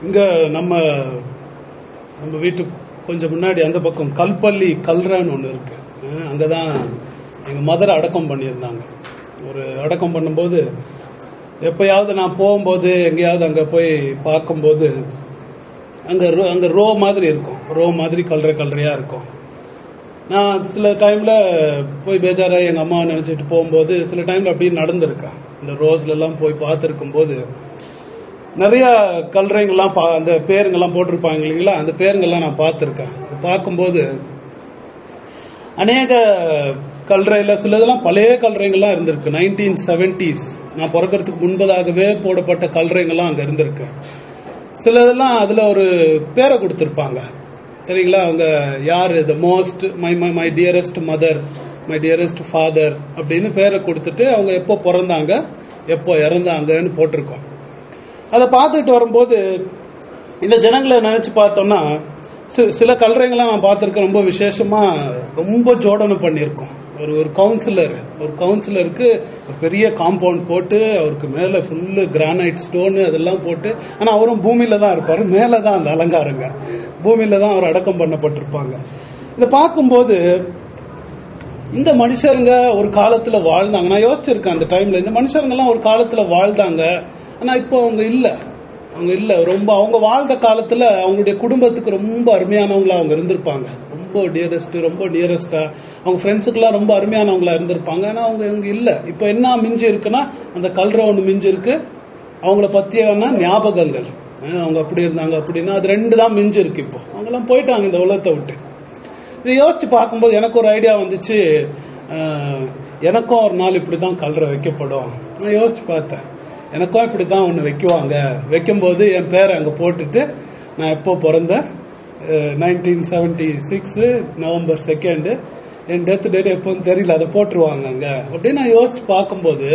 இங்க நம்ம நம்ம வீட்டுக்கு கொஞ்சம் முன்னாடி அந்த பக்கம் கல்பள்ளி கல்றான்னு ஒண்ணு இருக்கு அஹ் அங்கதான் எங்க மதர் அடக்கம் பண்ணியிருந்தாங்க ஒரு அடக்கம் பண்ணும்போது எப்பயாவது நான் போகும்போது எங்கேயாவது அங்க போய் பார்க்கும்போது அங்க ரோ- அங்க ரோ மாதிரி இருக்கும் ரோ மாதிரி கல்ற கல்றையா இருக்கும் நான் சில டைம்ல போய் பேஜாரா எங்க அம்மா நினைச்சிட்டு போகும்போது சில டைம்ல அப்படியே நடந்திருக்கேன் இந்த ரோஸ்ல எல்லாம் போய் பார்த்திருக்கும் போது நிறைய கல்றைங்கெல்லாம் பா- அந்த பேருங்கெல்லாம் போட்டிருப்பாங்க இல்லைங்களா அந்த பேருங்கெல்லாம் நான் பார்த்திருக்கேன் பார்க்கும்போது அநேக கல்றையில சிலதெல்லாம் பழைய கல்றைங்கெல்லாம் இருந்திருக்கு நைன்டீன் செவன்டிஸ் நான் பிறக்கிறதுக்கு முன்பதாகவே போடப்பட்ட கல்றைங்கெல்லாம் அங்க இருந்திருக்கு சிலதெல்லாம் அதுல ஒரு பேரை கொடுத்திருப்பாங்க சரிங்களா அவங்க யாரு the most my my my dearest mother my dearest father அப்படின்னு பேரை கொடுத்துட்டு அவங்க எப்போ பிறந்தாங்க எப்போ இறந்தாங்கன்னு போட்டிருக்கோம் அதை பார்த்துட்டு வரும்போது இந்த ஜனங்களை நினைச்சு பார்த்தோம்னா சி- சில கல்றைங்களாம் நான் பார்த்திருக்கேன் ரொம்ப விசேஷமா ரொம்ப ஜோடனை பண்ணியிருக்கோம் ஒரு ஒரு கவுன்சிலர் ஒரு கவுன்சிலருக்கு ஒரு பெரிய காம்பவுண்ட் போட்டு அவருக்கு மேல ஃபுல்லு கிரானைட் ஸ்டோனு அதெல்லாம் போட்டு ஆனா அவரும் பூமியில தான் இருப்பாரு மேல தான் அந்த அலங்காரங்க பூமியில தான் அவர் அடக்கம் பண்ணப்பட்டிருப்பாங்க இதை பார்க்கும்போது இந்த மனுஷருங்க ஒரு காலத்துல வாழ்ந்தாங்க நான் யோசிச்சிருக்கேன் அந்த டைம்ல இந்த மனுஷருங்க எல்லாம் ஒரு காலத்துல வாழ்ந்தாங்க ஆனா இப்போ அவங்க இல்ல அவங்க இல்ல ரொம்ப அவங்க வாழ்ந்த காலத்துல அவங்களுடைய குடும்பத்துக்கு ரொம்ப அருமையானவங்களா அவங்க இருந்திருப்பாங்க ரொம்ப டியரஸ்ட் ரொம்ப நியரஸ்டா அவங்க ஃப்ரெண்ட்ஸுக்கெல்லாம் ரொம்ப அருமையானவங்களா இருந்திருப்பாங்க ஆனா அவங்க இங்க இல்ல இப்போ என்ன மிஞ்சி இருக்குன்னா அந்த கல்ற ஒண்ணு மிஞ்சி இருக்கு அவங்கள பத்தியான ஞாபகங்கள் அஹ் அவங்க அப்படி இருந்தாங்க அப்படின்னா அது ரெண்டு தான் மிஞ்சி இருக்கு இப்போ அவங்க எல்லாம் போயிட்டாங்க இந்த உலகத்தை விட்டு இதை யோசிச்சு பார்க்கும்போது எனக்கு ஒரு ஐடியா வந்துச்சு அஹ், எனக்கும் ஒரு நாள் இப்படிதான் கல்ற வைக்கப்படும் நான் யோசிச்சு பார்த்தேன் எனக்கும் இப்படிதான் ஒண்ணு வைக்குவாங்க வைக்கும்போது என் பேரை அங்க போட்டுட்டு நான் எப்போ பிறந்தேன் nineteen seventy six November second என் டெத் டேட் எப்போன்னு தெரியல அதை போட்டுருவாங்க அங்க அப்படின்னு நான் யோசிச்சு பார்க்கும்போது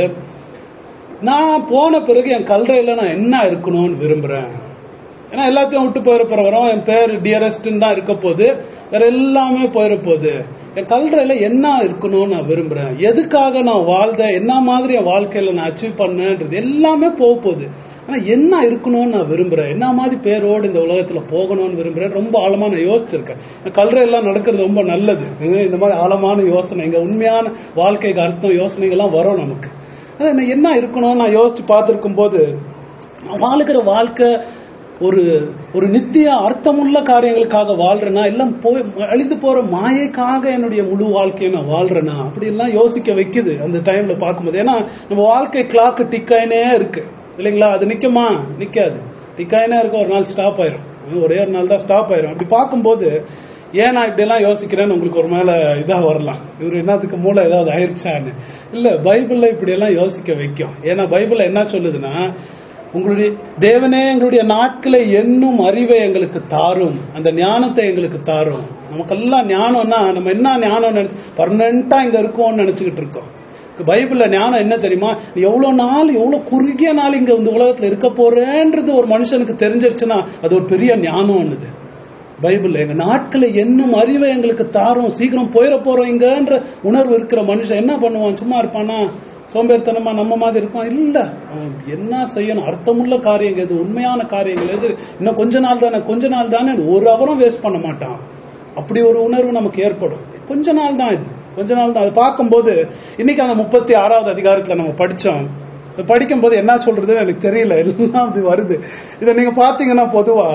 நான் போன பிறகு என் கல்றையில நான் என்ன இருக்கணும்னு விரும்புறேன் ஏன்னா எல்லாத்தையும் விட்டு போயிட போறவரும் என் பேர் டியரஸ்ட்னு தான் இருக்க போகுது வேற எல்லாமே போயிட போகுது என் கல்றையில என்ன இருக்கணும்னு நான் விரும்புறேன் எதுக்காக நான் வாழ்ந்தேன் என்ன மாதிரி என் வாழ்க்கையில நான் அச்சீவ் பண்ணேன்றது எல்லாமே போக போகுது ஆனா என்ன இருக்கணும்னு நான் விரும்புறேன் என்ன மாதிரி பேரோடு இந்த உலகத்துல போகணும்னு விரும்புறேன் ரொம்ப ஆழமா நான் யோசிச்சிருக்கேன் என் கல்றை எல்லாம் நடக்கிறது ரொம்ப நல்லது ஏங்க, இந்த மாதிரி ஆழமான யோசனை இங்க உண்மையான வாழ்க்கைக்கு அர்த்தம் யோசனைகள்லாம் வரும் நமக்கு அது என்ன- என்ன இருக்கணும்னு நான் யோசிச்சு பார்த்திருக்கும் போது நான் வாழுகிற வாழ்க்கை ஒரு ஒரு நித்திய அர்த்தமுள்ள காரியங்களுக்காக வாழ்றேனா எல்லாம் போய் அழிந்து போற மாயைக்காக என்னுடைய முழு வாழ்க்கையை நான் வாழ்றேனா அப்படி எல்லாம் யோசிக்க வைக்குது அந்த டைம்ல பார்க்கும்போது ஏன்னா நம்ம வாழ்க்கை கிளாக் டிக்காயினே இருக்கு இல்லைங்களா அது நிக்குமா நிக்காது டிக்காயினே இருக்க ஒரு நாள் ஸ்டாப் ஆயிரும் அது ஒரே ஒரு நாள் தான் ஸ்டாப் ஆயிரும் அப்படி பார்க்கும்போது ஏன் நான் இப்படி எல்லாம் யோசிக்கிறேன்னு உங்களுக்கு ஒரு மேல இதா வரலாம் இவர் என்னத்துக்கு மூளை ஏதாவது ஆயிருச்சான்னு இல்ல பைபிள்ல இப்படி எல்லாம் யோசிக்க வைக்கும் ஏன்னா பைபிள்ல என்ன சொல்லுதுன்னா உங்களுடைய தேவனே எங்களுடைய நாட்களை என்னும் அறிவை எங்களுக்கு தாரும் அந்த ஞானத்தை எங்களுக்கு தாரும் நமக்கெல்லாம் ஞானம்னா நம்ம என்ன ஞானம் நினைச்சு பர்மனண்டா இங்க இருக்கோம்னு நினைச்சுக்கிட்டு இருக்கோம் பைபிள்ல ஞானம் என்ன தெரியுமா நீ எவ்வளவு நாள் எவ்வளவு குறுகிய நாள் இங்க இந்த உலகத்துல இருக்க போறேன்றது ஒரு மனுஷனுக்கு தெரிஞ்சிருச்சுன்னா அது ஒரு பெரிய ஞானம் ஒண்ணுது பைபிள் எங்க நாட்களை என்னும் அறிவை எங்களுக்கு தாரும் சீக்கிரம் போயிட போறோம் இங்கன்ற உணர்வு இருக்கிற மனுஷன் என்ன பண்ணுவான் சும்மா இருப்பானா சோம்பேறித்தனமா நம்ம மாதிரி இருப்பான் இல்ல அவன் என்ன செய்யணும் அர்த்தமுள்ள காரியங்கள் எது உண்மையான காரியங்கள் எது இன்னும் கொஞ்ச நாள் தானே கொஞ்ச நாள் தானே ஒரு அவரும் வேஸ்ட் பண்ண மாட்டான் அப்படி ஒரு உணர்வு நமக்கு ஏற்படும் கொஞ்ச நாள் தான் இது கொஞ்ச நாள் தான் அதை பார்க்கும்போது இன்னைக்கு அந்த முப்பத்தி ஆறாவது அதிகாரத்துல நம்ம படிச்சோம் இதை படிக்கும்போது என்ன சொல்றதுன்னு எனக்கு தெரியல எல்லாம் அப்படி வருது இதை நீங்க பாத்தீங்கன்னா பொதுவா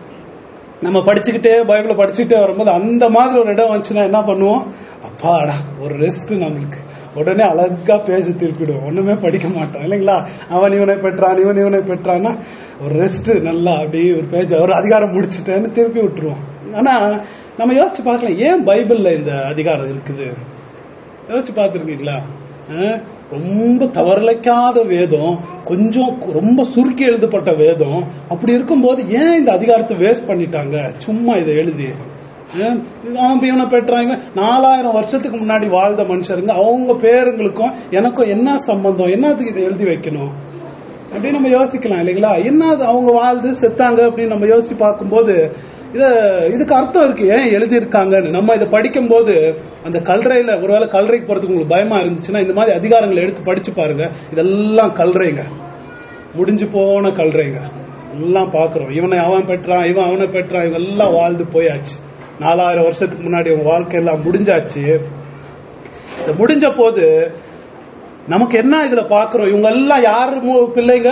நம்ம படிச்சுக்கிட்டே பைபிள படிச்சுக்கிட்டே வரும்போது அந்த மாதிரி ஒரு இடம் வந்துச்சுன்னா என்ன பண்ணுவோம் அப்பாடா ஒரு ரெஸ்ட் நம்மளுக்கு உடனே அழகா பேச திருப்பிடுவோம் ஒண்ணுமே படிக்க மாட்டோம் இல்லைங்களா அவன் இவனை பெற்றான் இவன் இவனை பெற்றான்னா ஒரு ரெஸ்ட் நல்லா அப்படியே ஒரு பேஜ் ஒரு அதிகாரம் முடிச்சுட்டேன்னு திருப்பி விட்டுருவோம் ஆனா நம்ம யோசிச்சு பார்க்கலாம் ஏன் பைபிள்ல இந்த அதிகாரம் இருக்குது யோசிச்சு பார்த்துருக்கீங்களா அஹ், ரொம்ப தவறலைக்காத வேதம் கொஞ்சம் ரொம்ப சுருக்கி எழுதப்பட்ட வேதம் அப்படி இருக்கும்போது ஏன் இந்த அதிகாரத்தை வேஸ்ட் பண்ணிட்டாங்க சும்மா இதை எழுதி அஹ், அவன் இவனை பெற்றாங்க நாலாயிரம் வருஷத்துக்கு முன்னாடி வாழ்ந்த மனுஷருங்க அவங்க பேருங்களுக்கும் எனக்கும் என்ன சம்பந்தம் என்னத்துக்கு இதை எழுதி வைக்கணும் அப்படின்னு நம்ம யோசிக்கலாம் இல்லைங்களா என்ன அது அவங்க வாழ்ந்து செத்தாங்க அப்படின்னு நம்ம யோசிச்சு பார்க்கும்போது இத இதுக்கு அர்த்தம் இருக்கு ஏன் எழுதியிருக்காங்கன்னு நம்ம இதை படிக்கும்போது அந்த கல்றையில ஒருவேளை கல்றைக்கு போறதுக்கு உங்களுக்கு பயமா இருந்துச்சுன்னா இந்த மாதிரி அதிகாரங்களை எடுத்து படிச்சு பாருங்க இதெல்லாம் கல்றைங்க முடிஞ்சு போன கல்றைங்க எல்லாம் பாக்குறோம் இவனை அவன் பெற்றான் இவன் அவனை பெற்றான் இவன் எல்லாம் வாழ்ந்து போயாச்சு நாலாயிரம் வருஷத்துக்கு முன்னாடி உன் வாழ்க்கை எல்லாம் முடிஞ்சாச்சு இது முடிஞ்ச போது நமக்கு என்ன இதுல பாக்குறோம் இவங்க எல்லாம் யாரு மு- பிள்ளைங்க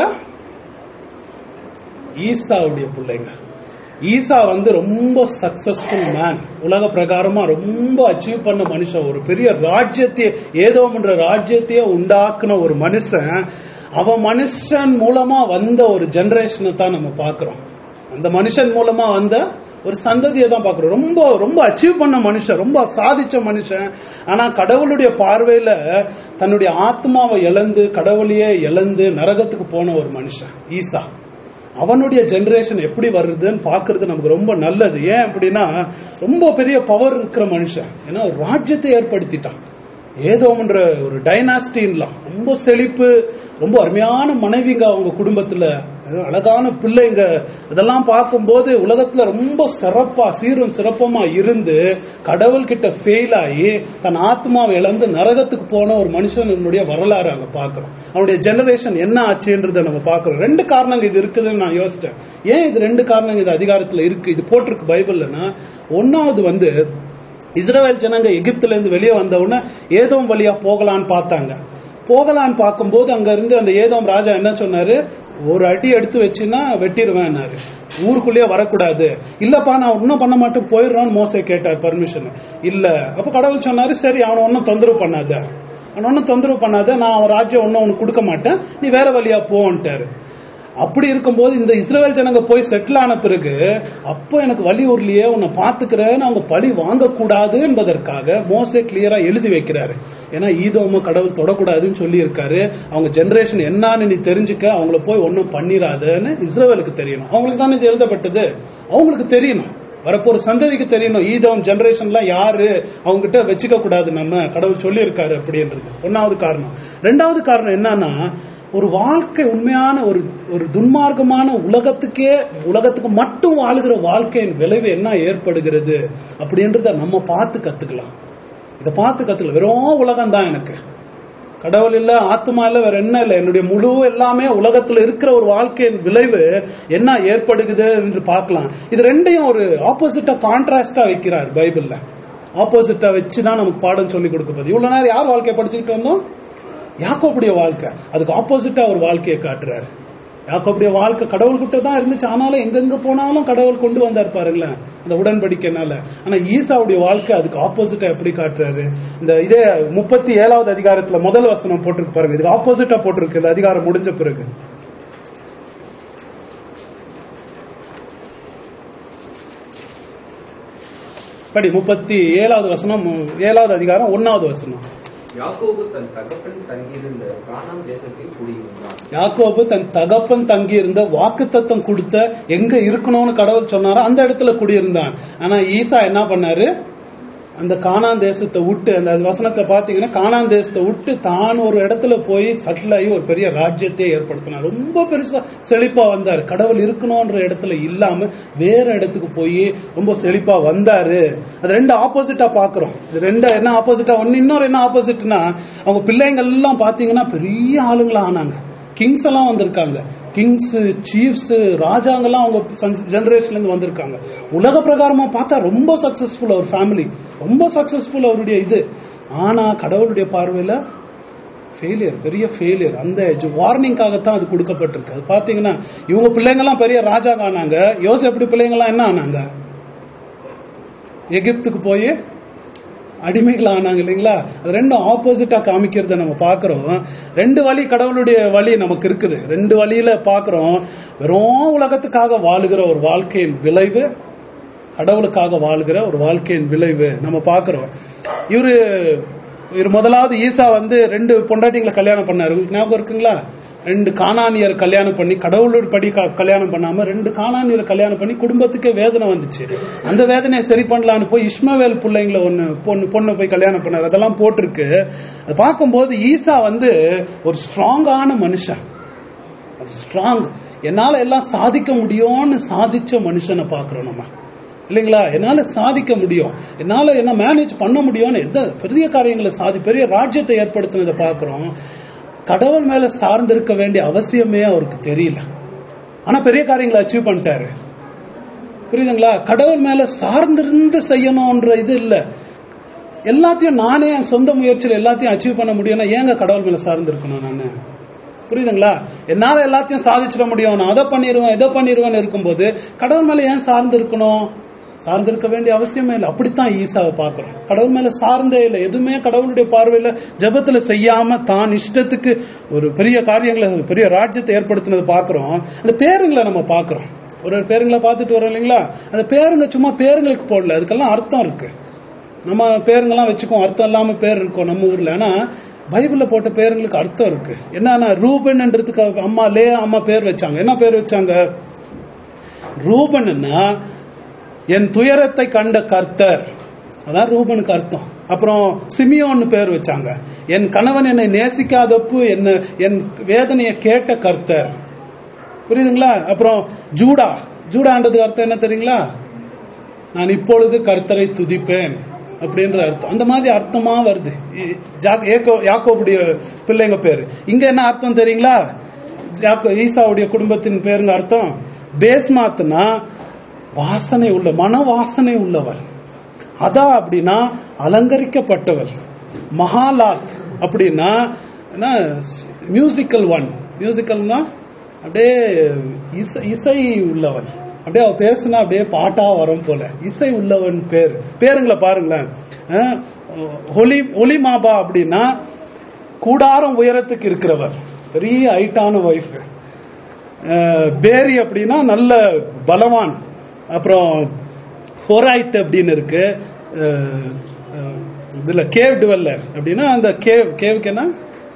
ஈசாவுடைய பிள்ளைங்க ஈசா வந்து ரொம்ப சக்சஸ்ஃபுல் மேன் உலக பிரகாரமா ரொம்ப அச்சீவ் பண்ண மனுஷன் ஒரு பெரிய ராஜ்யத்தையே ஏதோன்ற ராஜ்யத்தையே உண்டாக்குன ஒரு மனுஷன் அவன் மனுஷன் மூலமா வந்த ஒரு ஜெனரேஷனை தான் நம்ம பார்க்கிறோம் அந்த மனுஷன் மூலமா வந்த ஒரு சந்ததியை தான் பார்க்கிறோம் ரொம்ப ரொம்ப அச்சீவ் பண்ண மனுஷன் ரொம்ப சாதிச்ச மனுஷன் ஆனா கடவுளுடைய பார்வையில தன்னுடைய ஆத்மாவை இழந்து கடவுளையே இழந்து நரகத்துக்கு போன ஒரு மனுஷன் ஈசா அவனுடைய ஜெனரேஷன் எப்படி வருதுன்னு பாக்குறது நமக்கு ரொம்ப நல்லது ஏன் அப்படின்னா ரொம்ப பெரிய பவர் இருக்கிற மனுஷன் ஏன்னா ஒரு ராஜ்யத்தை ஏற்படுத்திட்டான் ஏதோன்ற ஒரு டைனாஸ்டின்லாம் ரொம்ப செழிப்பு ரொம்ப அருமையான மனைவிங்க அவங்க குடும்பத்துல அஹ் அழகான பிள்ளைங்க இதெல்லாம் பார்க்கும்போது உலகத்துல ரொம்ப சிறப்பா சீரும் சிறப்பமா இருந்து கடவுள் கிட்ட ஃபெயில் ஆகி தன் ஆத்மாவை இழந்து நரகத்துக்கு போன ஒரு மனுஷனுடைய வரலாறு அங்க பாக்குறோம் அவனுடைய ஜெனரேஷன் என்ன ஆச்சுன்றத நம்ம பாக்குறோம் ரெண்டு காரணங்கள் இது இருக்குதுன்னு நான் யோசிச்சேன் ஏன் இது ரெண்டு காரணங்கள் இது அதிகாரத்துல இருக்கு இது போட்டிருக்கு பைபிள்லன்னா ஒன்னாவது வந்து இஸ்ரவேல் ஜனங்க எகிப்துல இருந்து வெளியே வந்த உடனே ஏதோம் வழியா போகலான்னு பார்த்தாங்க போகலான்னு பார்க்கும்போது அங்க இருந்து அந்த ஏதோம் ராஜா என்ன சொன்னாரு ஒரு அடி எடுத்து வச்சுன்னா வெட்டிடுவேன்னாரு ஊருக்குள்ளேயே வரக்கூடாது இல்லப்பா நான் ஒன்னும் பண்ண மாட்டேன் போயிடுறான்னு மோசே கேட்டார் பர்மிஷன் இல்ல அப்ப கடவுள் சொன்னாரு சரி அவனை ஒன்னும் தொந்தரவு பண்ணாத அவன் ஒன்னும் தொந்தரவு பண்ணாத நான் அவன் ராஜ்யம் ஒன்னும் உனக்கு கொடுக்க மாட்டேன் நீ வேற வழியா போன்ட்டாரு அப்படி இருக்கும்போது இந்த இஸ்ரவேல் ஜனங்க போய் செட்டில் ஆன பிறகு அப்போ எனக்கு வழி ஊர்லயே உன்னை பாத்துக்கிறேன்னு அவங்க பழி வாங்கக்கூடாது என்பதற்காக மோசே கிளியரா எழுதி வைக்கிறாரு ஏன்னா ஈதோம கடவுள் தொடக்கூடாதுன்னு சொல்லி இருக்காரு அவங்க ஜெனரேஷன் என்னன்னு நீ தெரிஞ்சுக்க அவங்கள போய் ஒன்றும் பண்ணிராதுன்னு இஸ்ரவேலுக்கு தெரியணும் அவங்களுக்கு தானே இது எழுதப்பட்டது அவங்களுக்கு தெரியணும் வரப்போற சந்ததிக்கு தெரியணும் ஈதோம் ஜெனரேஷன்லாம் யாரு அவங்க கிட்ட வச்சுக்க கூடாது நம்ம கடவுள் சொல்லி இருக்காரு அப்படின்றது ஒன்னாவது காரணம் ரெண்டாவது காரணம் என்னன்னா ஒரு வாழ்க்கை உண்மையான ஒரு ஒரு துன்மார்க்கமான உலகத்துக்கே உலகத்துக்கு மட்டும் வாழுகிற வாழ்க்கையின் விளைவு என்ன ஏற்படுகிறது அப்படின்றத நம்ம பார்த்து கத்துக்கலாம் இதை பார்த்து கத்துக்கலாம் வெறும் உலகம் தான் எனக்கு கடவுள் இல்ல ஆத்மா இல்ல வேற என்ன இல்ல என்னுடைய முழு எல்லாமே உலகத்துல இருக்கிற ஒரு வாழ்க்கையின் விளைவு என்ன ஏற்படுகிறது என்று பார்க்கலாம் இது ரெண்டையும் ஒரு ஆப்போசிட்டா கான்ட்ராஸ்டா வைக்கிறார் பைபிள்ல ஆப்போசிட்டா வச்சுதான் நமக்கு பாடம் சொல்லி கொடுக்கப்போகுது இவ்வளவு நேரம் யார் வாழ்க்கையை படிச்சுக்கிட்டு வந்தோம் யாக்கோப்புடைய வாழ்க்கை அதுக்கு ஆப்போசிட்டா ஒரு வாழ்க்கையை காட்டுறாரு யாக்கோப்புடைய வாழ்க்கை கடவுள் கிட்ட தான் இருந்துச்சு ஆனாலும் எங்கெங்க போனாலும் கடவுள் கொண்டு வந்தார் பாருங்களேன் அந்த உடன்படிக்கைனால ஆனா ஈசாவுடைய வாழ்க்கை அதுக்கு ஆப்போசிட்டா எப்படி காட்டுறாரு இந்த இதே முப்பத்தி ஏழாவது அதிகாரத்துல முதல் வசனம் போட்டிருக்கு பாருங்க இதுக்கு ஆப்போசிட்டா போட்டிருக்கு இந்த அதிகாரம் முடிஞ்ச பிறகு படி முப்பத்தி ஏழாவது வசனம் ஏழாவது அதிகாரம் ஒன்னாவது வசனம் யாக்கோபு தன் தகப்பன் தங்கியிருந்த கானான் தேசத்தில் குடியிருந்தான் யாக்கோபு தன் தகப்பன் தங்கி இருந்த வாக்குத்தத்தம் கொடுத்த எங்க இருக்கணும்னு கடவுள் சொன்னாரோ அந்த இடத்துல குடியிருந்தான் ஆனா ஈசா என்ன பண்ணாரு அந்த கானான் தேசத்தை விட்டு அந்த வசனத்தை பாத்தீங்கன்னா கானான் தேசத்தை விட்டு தான் ஒரு இடத்துல போய் சட்டில் ஆகி ஒரு பெரிய ராஜ்யத்தையே ஏற்படுத்தினார் ரொம்ப பெருசா செழிப்பா வந்தார் கடவுள் இருக்கணும்ன்ற இடத்துல இல்லாம வேற இடத்துக்கு போய் ரொம்ப செழிப்பா வந்தாரு அது ரெண்டு ஆப்போசிட்டா பாக்குறோம் இது ரெண்டு என்ன ஆப்போசிட்டா ஒன்னு இன்னொரு என்ன ஆப்போசிட்னா அவங்க பிள்ளைங்க எல்லாம் பாத்தீங்கன்னா பெரிய ஆளுங்களா ஆனாங்க கிங்ஸ் எல்லாம் வந்திருக்காங்க கிங்ஸ் சீஃப்ஸ் ராஜாங்கெல்லாம் அவங்க ஜெனரேஷன்ல இருந்து வந்திருக்காங்க உலக பிரகாரமா பார்த்தா ரொம்ப சக்சஸ்ஃபுல் அவர் ஃபேமிலி ரொம்ப சக்சஸ்ஃபுல் அவருடைய இது ஆனா கடவுளுடைய பார்வையில ஃபெயிலியர் பெரிய ஃபெயிலியர் அந்த வார்னிங்காகத்தான் அது கொடுக்கப்பட்டிருக்கு அது பாத்தீங்கன்னா இவங்க பிள்ளைங்கெல்லாம் பெரிய ராஜா ஆனாங்க யோசி எப்படி பிள்ளைங்கெல்லாம் என்ன ஆனாங்க எகிப்துக்கு போய் அடிமைகள் ஆனாங்க இல்லைங்களா அது ரெண்டும் ஆப்போசிட்டா காமிக்கிறத நம்ம பாக்குறோம் ரெண்டு வழி கடவுளுடைய வழி நமக்கு இருக்குது ரெண்டு வழியில பாக்குறோம் வெறும் உலகத்துக்காக வாழுகிற ஒரு வாழ்க்கையின் விளைவு கடவுளுக்காக வாழ்கிற ஒரு வாழ்க்கையின் விளைவு நம்ம பாக்குறோம் இவரு இவர் முதலாவது ஈசா வந்து ரெண்டு பொண்டாட்டிங்களை கல்யாணம் பண்ணாரு உங்களுக்கு ஞாபகம் இருக்குங்களா ரெண்டு காணானியர் கல்யாணம் பண்ணி கடவுளோட படி க- கல்யாணம் பண்ணாம ரெண்டு காணானியர் கல்யாணம் பண்ணி குடும்பத்துக்கே வேதனை வந்துச்சு அந்த வேதனையை சரி பண்ணலான்னு போய் இஸ்மவேல் பிள்ளைங்களை ஒண்ணு பொண்ணு பொண்ணு போய் கல்யாணம் பண்ணாரு அதெல்லாம் போட்டிருக்கு அது பார்க்கும்போது ஈசா வந்து ஒரு ஸ்ட்ராங்கான மனுஷன் ஸ்ட்ராங் என்னால எல்லாம் சாதிக்க முடியும்னு சாதிச்ச மனுஷனை பாக்குறோம் நம்ம இல்லைங்களா என்னால சாதிக்க முடியும் என்னால என்ன மேனேஜ் பண்ண முடியும்னு எந்த பெரிய காரியங்களை சாதி பெரிய ராஜ்யத்தை ஏற்படுத்தினதை பாக்குறோம் கடவுள் மேல சார்ந்திருக்க வேண்டிய அவசியமே அவருக்கு தெரியல ஆனா பெரிய காரியங்களை அச்சீவ் பண்ணிட்டாரு புரியுதுங்களா கடவுள் மேல சார்ந்திருந்து செய்யணும்ன்ற இது இல்ல எல்லாத்தையும் நானே என் சொந்த முயற்சியில் எல்லாத்தையும் அச்சீவ் பண்ண முடியும்னா ஏங்க கடவுள் மேல சார்ந்து இருக்கணும் நானு புரியுதுங்களா என்னால எல்லாத்தையும் சாதிச்சிட முடியும் நான் அதை பண்ணிடுவேன் இதை பண்ணிடுவேன்னு இருக்கும்போது கடவுள் மேல ஏன் சார்ந்து இருக்கணும் சார்ந்து இருக்க வேண்டிய அவசியமே இல்லை அப்படித்தான் ஈசாவை பார்க்கிறோம் கடவுள் மேல சார்ந்தே இல்லை எதுவுமே கடவுளுடைய பார்வையில ஜெபத்துல செய்யாம தான் இஷ்டத்துக்கு ஒரு பெரிய காரியங்களை ஒரு பெரிய ராஜ்யத்தை ஏற்படுத்தினது பார்க்கிறோம் அந்த பேருங்களை நம்ம பார்க்கிறோம் ஒரு ஒரு பேருங்களை பார்த்துட்டு வரோம் இல்லைங்களா அந்த பேருங்க சும்மா பேருங்களுக்கு போடல அதுக்கெல்லாம் அர்த்தம் இருக்கு நம்ம பேருங்கெல்லாம் வச்சுக்கோம் அர்த்தம் இல்லாம பேர் இருக்கும் நம்ம ஊர்ல ஆனா பைபிள்ல போட்ட பேருங்களுக்கு அர்த்தம் இருக்கு என்னன்னா ரூபன்ன்றதுக்கு அம்மா லே அம்மா பேர் வச்சாங்க என்ன பேர் வச்சாங்க ரூபன்னா என் துயரத்தை கண்ட கர்த்தர் அதான் ரூபனுக்கு அர்த்தம் அப்புறம் சிமியோன்னு பேர் வச்சாங்க என் கணவன் என்னை நேசிக்காதப்பு என்ன என் வேதனையை கேட்ட கர்த்தர் புரியுதுங்களா அப்புறம் ஜூடா ஜூடான்றதுக்கு அர்த்தம் என்ன தெரியுங்களா நான் இப்பொழுது கர்த்தரை துதிப்பேன் அப்படின்ற அர்த்தம் அந்த மாதிரி அர்த்தமா வருது இ- ஜாக்- ஏக்கோ- யாக்கோபுடைய பிள்ளைங்க பேரு இங்க என்ன அர்த்தம் தெரியுங்களா யாக்கோ ஈசாவுடைய குடும்பத்தின் பேருங்க அர்த்தம் பேஸ்மாத்னா வாசனை உள்ள மன வாசனை உள்ளவர் அதா அப்படின்னா அலங்கரிக்கப்பட்டவர் மகாலாத் அப்படின்னா மியூசிக்கல் ஒன் மியூசிக்கல்னா அப்படியே இசை இசை உள்ளவன் அப்படியே அவ பேசுனா அப்படியே பாட்டா வரும் போல இசை உள்ளவன் பேர் பேருங்களை பாருங்களேன் அஹ், ஒலி ஒலி மாபா அப்படின்னா கூடாரம் உயரத்துக்கு இருக்கிறவர் பெரிய ஹைட்டான ஒய்ஃப் பேரி அப்படின்னா நல்ல பலவான் அப்புறம் ஹொரைட் அப்படின்னு இருக்கு அஹ், அஹ், இதுல கேவ் டுவெல்லர் அப்படின்னா அந்த கேவ் கேவுக்கு என்ன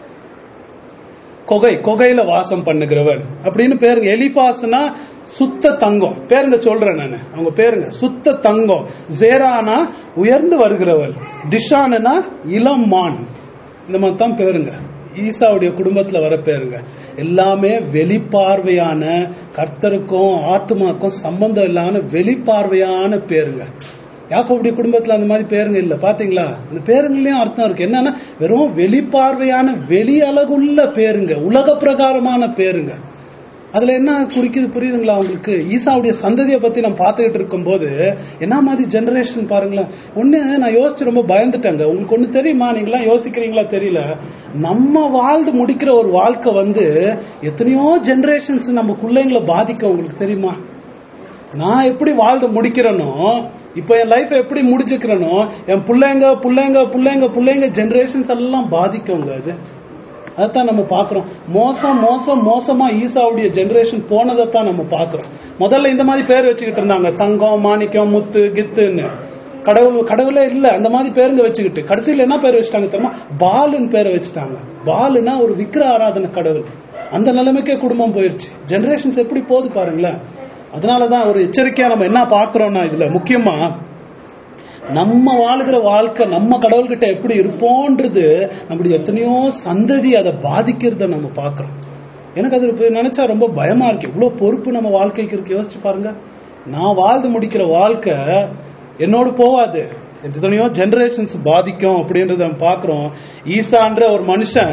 கொகை கொகையில வாசம் பண்ணுகிறவன் அப்படின்னு பேருங்க எலிபாஸ்னா சுத்த தங்கம் பேருங்க சொல்றேன் நான் அவங்க பேருங்க சுத்த தங்கம் ஜேரானா உயர்ந்து வருகிறவள் திஷானுனா இளம் மான் இந்த மாதிரி தான் பேருங்க ஈசாவுடைய குடும்பத்துல வர பேருங்க எல்லாமே வெளிப்பார்வையான கர்த்தருக்கும் ஆத்மாக்கும் சம்பந்தம் இல்லாம வெளிப்பார்வையான பேருங்க யாக்கோபுடைய குடும்பத்துல அந்த மாதிரி பேருங்க இல்ல பாத்தீங்களா அந்த பேருங்களையும் அர்த்தம் இருக்கு என்னன்னா வெறும் வெளிப்பார்வையான வெளி அழகுள்ள பேருங்க உலக பிரகாரமான பேருங்க அதுல என்ன குறிக்குது புரியுதுங்களா உங்களுக்கு ஈசாவுடைய சந்ததியை பத்தி நம்ம பார்த்துக்கிட்டு இருக்கும்போது என்ன மாதிரி ஜெனரேஷன் பாருங்களேன் ஒண்ணு நான் யோசிச்சு ரொம்ப பயந்துட்டேங்க உங்களுக்கு ஒண்ணு தெரியுமா நீங்களாம் யோசிக்கிறீங்களா தெரியல நம்ம வாழ்ந்து முடிக்கிற ஒரு வாழ்க்கை வந்து எத்தனையோ ஜெனரேஷன்ஸ் நம்ம பிள்ளைங்களை பாதிக்கும் உங்களுக்கு தெரியுமா நான் எப்படி வாழ்ந்து முடிக்கிறேனோ இப்ப என் லைஃப் எப்படி முடிச்சுக்கிறேனோ என் பிள்ளைங்க பிள்ளைங்க பிள்ளைங்க பிள்ளைங்க ஜெனரேஷன்ஸ் எல்லாம் பாதிக்குங்க அது அதைத்தான் நம்ம பாக்குறோம் மோசம் மோசம் மோசமா ஈசாவுடைய ஜெனரேஷன் போனதைத்தான் நம்ம பாக்குறோம் முதல்ல இந்த மாதிரி பேர் வச்சுக்கிட்டு இருந்தாங்க தங்கம் மாணிக்கம் முத்து கித்துன்னு கடவுள் கடவுளே இல்ல அந்த மாதிரி பேருங்க வச்சுக்கிட்டு கடைசியில என்ன பேர் வச்சுட்டாங்க தெரியுமா பாலுன்னு பேரை வச்சுட்டாங்க பாலுனா ஒரு விக்கிர ஆராதனை கடவுள் அந்த நிலைமைக்கே குடும்பம் போயிருச்சு ஜெனரேஷன்ஸ் எப்படி போகுது பாருங்களேன் அதனாலதான் ஒரு எச்சரிக்கையா நம்ம என்ன பாக்குறோம்னா இதுல முக்கியமா நம்ம வாழுகிற வாழ்க்கை நம்ம கடவுள்கிட்ட எப்படி இருப்போன்றது நம்முடைய எத்தனையோ சந்ததி அதை பாதிக்கிறத நம்ம பார்க்கிறோம் எனக்கு அது இப்ப நினைச்சா ரொம்ப பயமா இருக்கு இவ்வளவு பொறுப்பு நம்ம வாழ்க்கைக்கு இருக்கு யோசிச்சு பாருங்க நான் வாழ்ந்து முடிக்கிற வாழ்க்கை என்னோடு போவாது எத்தனையோ ஜெனரேஷன்ஸ் பாதிக்கும் அப்படின்றத நம்ம பார்க்கிறோம் ஈசான்ற ஒரு மனுஷன்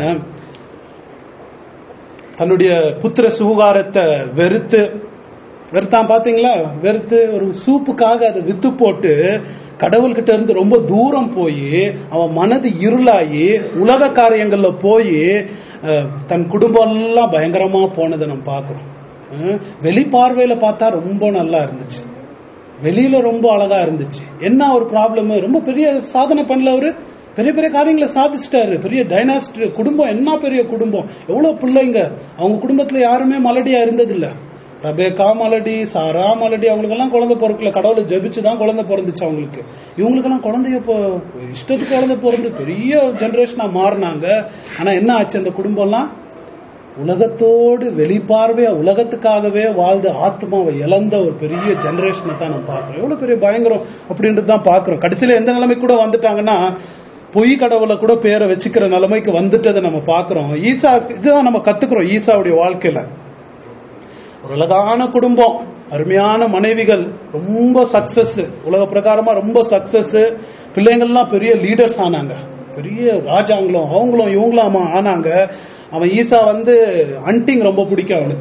தன்னுடைய புத்திர சுகாரத்தை வெறுத்து வெறுத்தான் பாத்தீங்களா வெறுத்து ஒரு சூப்புக்காக அதை வித்து போட்டு கடவுள்கிட்ட இருந்து ரொம்ப தூரம் போய் அவன் மனது இருளாகி உலக காரியங்கள்ல போய் அஹ், தன் குடும்பம் எல்லாம் பயங்கரமா போனதை நம்ம பார்க்கிறோம் அஹ், வெளிப்பார்வையில பார்த்தா ரொம்ப நல்லா இருந்துச்சு வெளியில ரொம்ப அழகா இருந்துச்சு என்ன ஒரு ப்ராப்ளம் ரொம்ப பெரிய சாதனை பண்ணல அவரு பெரிய பெரிய காரியங்களை சாதிச்சிட்டாரு பெரிய டைனாஸ்டி குடும்பம் என்ன பெரிய குடும்பம் எவ்வளவு பிள்ளைங்க அவங்க குடும்பத்துல யாருமே மலடியா இருந்ததில்ல ரபேக்கா மலடி சாரா மலடி அவங்களுக்கெல்லாம் குழந்தை பிறக்கல கடவுளை ஜெபிச்சு தான் குழந்தை பிறந்துச்சு அவங்களுக்கு இவங்களுக்கெல்லாம் குழந்தைய இப்போ இஷ்டத்துக்கு குழந்தை பிறந்து பெரிய ஜெனரேஷனா மாறினாங்க ஆனா என்ன ஆச்சு அந்த குடும்பம்லாம் உலகத்தோடு வெளிப்பார்வையா உலகத்துக்காகவே வாழ்ந்த ஆத்மாவை இழந்த ஒரு பெரிய ஜெனரேஷனை தான் நம்ம பார்க்கிறோம் எவ்வளவு பெரிய பயங்கரம் அப்படின்றது தான் பார்க்கிறோம் கடைசியில எந்த நிலைமை கூட வந்துட்டாங்கன்னா பொய் கடவுளை கூட பேரை வச்சுக்கிற நிலைமைக்கு வந்துட்டதை நம்ம பார்க்கிறோம் ஈசா இதுதான் நம்ம கத்துக்கிறோம் ஈசாவுடைய வாழ்க்கையில ஒரு அழகான குடும்பம் அருமையான மனைவிகள் ரொம்ப சக்சஸ் உலக பிரகாரமா ரொம்ப சக்சஸ் பிள்ளைங்கள்லாம் பெரிய லீடர்ஸ் ஆனாங்க பெரிய ராஜாங்களும் அவங்களும் இவங்களும் ஆனாங்க அவன் ஈசா வந்து ஹண்டிங் ரொம்ப பிடிக்கும் அவனுக்கு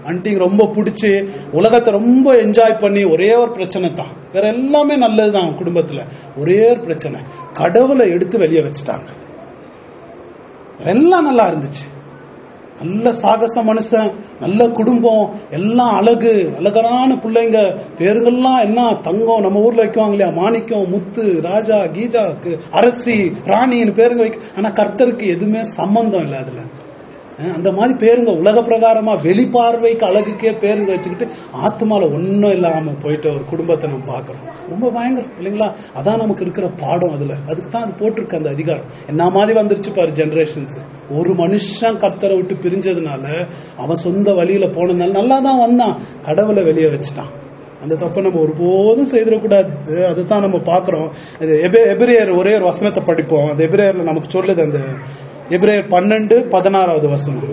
அன்டிங் ரொம்ப பிடிச்சி உலகத்தை ரொம்ப என்ஜாய் பண்ணி ஒரே ஒரு பிரச்சனை தான் வேற எல்லாமே நல்லதுதான் அவன் குடும்பத்துல ஒரே ஒரு பிரச்சனை கடவுளை எடுத்து வெளியே வச்சுட்டாங்க வேற எல்லாம் நல்லா இருந்துச்சு நல்ல சாகச மனுஷன் நல்ல குடும்பம் எல்லாம் அழகு அழகரான பிள்ளைங்க பேருங்கெல்லாம் என்ன தங்கம் நம்ம ஊர்ல வைக்குவாங்க இல்லையா மாணிக்கம் முத்து ராஜா கீஜா கு- அரசி ராணின்னு பேருங்க வைக்க ஆனா கர்த்தருக்கு எதுவுமே சம்பந்தம் இல்லை அதுல அஹ் அந்த மாதிரி பேருங்க உலக பிரகாரமா வெளிப்பார்வைக்கு அழகுக்கே பேருங்க வச்சுக்கிட்டு ஆத்மால ஒன்றும் இல்லாம போயிட்ட ஒரு குடும்பத்தை நம்ம பார்க்கிறோம் ரொம்ப பயங்கரம் இல்லைங்களா அதான் நமக்கு இருக்கிற பாடம் அதுல அதுக்கு தான் அது போட்டிருக்கு அந்த அதிகாரம் என்ன மாதிரி வந்துருச்சு பாரு ஜெனரேஷன்ஸ் ஒரு மனுஷன் கர்த்தரை விட்டு பிரிஞ்சதுனால அவன் சொந்த வழியில போனதுனால நல்லா தான் வந்தான் கடவுளை வெளியே வச்சுட்டான் அந்த தப்பை நம்ம ஒருபோதும் செய்திடக்கூடாது அது- அதுதான் நம்ம பார்க்கிறோம் இது எபே- எபிரேயர் ஒரே ஒரு வசனத்தை படிப்போம் அந்த எபிரேயர்ல நமக்கு சொல்லுது அந்த எபிரேயர் பன்னெண்டு பதினாறாவது வசனம்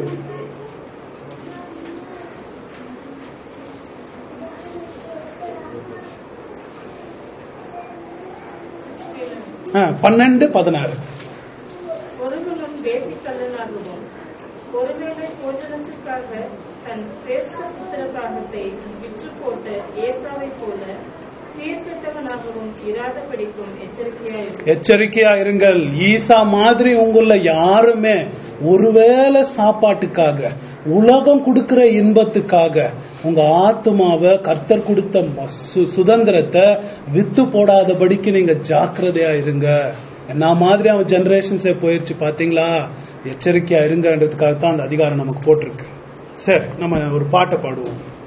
ஆ, பன்னெண்டு பதினாறு ஒருவனும் வேசிக்கல்லனாகவும் ஒருவேளை போஜனத்திற்காக தன் சிரேஷ்ட புத்திரபாகத்தை விற்று போட்ட ஏசாவை போல சீர்கெட்டவனாகவும் இராதபடிக்கும் எச்சரிக்கையாயிருக்கும் எச்சரிக்கையா இருங்கள் ஈசா மாதிரி உங்கள யாருமே ஒருவேளை சாப்பாட்டுக்காக உலகம் கொடுக்கிற இன்பத்துக்காக உங்க ஆத்மாவை கர்த்தர் கொடுத்த ம- சு- சுதந்திரத்தை வித்து போடாதபடிக்கு நீங்க ஜாக்கிரதையா இருங்க என்ன மாதிரி அவன் ஜெனரேஷன்ஸே போயிருச்சு பாத்தீங்களா எச்சரிக்கையா இருங்கன்றதுக்காக தான் அந்த அதிகாரம் நமக்கு போட்டிருக்கு சரி நம்ம ஒரு பாட்டை பாடுவோம்